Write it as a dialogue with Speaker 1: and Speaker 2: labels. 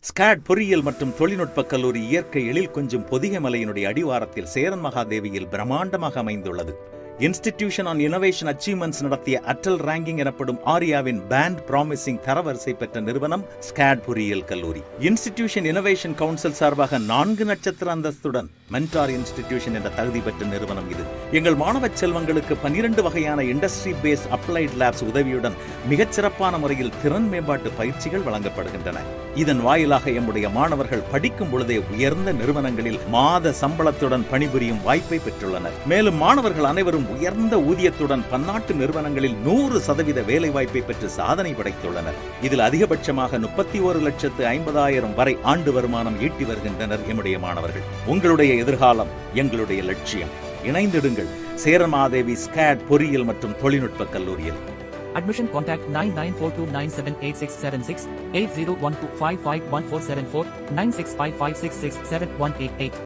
Speaker 1: Scott பொறியியல் மற்றும் தொழில்நுட்ப கல்லூரி இயற்கை எழில் கொஞ்சம் பொதிகை மலையினுடைய அடிவாரத்தில் சேரன் மகாதேவியில் பிரம்மாண்டமாக அமைந்துள்ளது இன்ஸ்டிடியூஷன் ஆன் இனோவேஷன் அச்சீவ்மெண்ட்ஸ் நடத்திய அட்டல் ரேங்கிங் எனப்படும் ஆரியாவின் பேண்ட் ப்ராமிசிங் தரவரிசை பெற்ற நிறுவனம் ஸ்காட் பொறியியல் கல்லூரி இன்ஸ்டிடியூஷன் இனோவேஷன் கவுன்சில் சார்பாக நான்கு நட்சத்திர அந்தஸ்துடன் மென்டார் இன்ஸ்டிடியூஷன் என்ற தகுதி பெற்ற நிறுவனம் இது எங்கள் மாணவ செல்வங்களுக்கு பனிரெண்டு வகையான இண்டஸ்ட்ரி பேஸ் அப்ளைட் லேப்ஸ் உதவியுடன் மிகச்சிறப்பான முறையில் திறன் மேம்பாட்டு பயிற்சிகள் வழங்கப்படுகின்றன இதன் வாயிலாக எம்முடைய மாணவர்கள் படிக்கும் பொழுதே உயர்ந்த நிறுவனங்களில் மாத சம்பளத்துடன் பணிபுரியும் வாய்ப்பை பெற்றுள்ளனர் மேலும் மாணவர்கள் அனைவரும் உயர்ந்த ஊதியத்துடன் பன்னாட்டு நிறுவனங்களில் நூறு சதவீத வேலை வாய்ப்பை பெற்று சாதனை படைத்துள்ளனர் இதில் அதிகபட்சமாக முப்பத்தி ஒரு லட்சத்து ஐம்பதாயிரம் வரை ஆண்டு வருமானம் ஈட்டி வருகின்றனர் எம்முடைய மாணவர்கள் உங்களுடைய எதிர்காலம் எங்களுடைய லட்சியம் இணைந்திடுங்கள் சேரமாதேவி ஸ்கேட் பொறியியல் மற்றும் தொழில்நுட்ப கல்லூரியில்
Speaker 2: Admission contact 9942978676 8012551474 9655667188.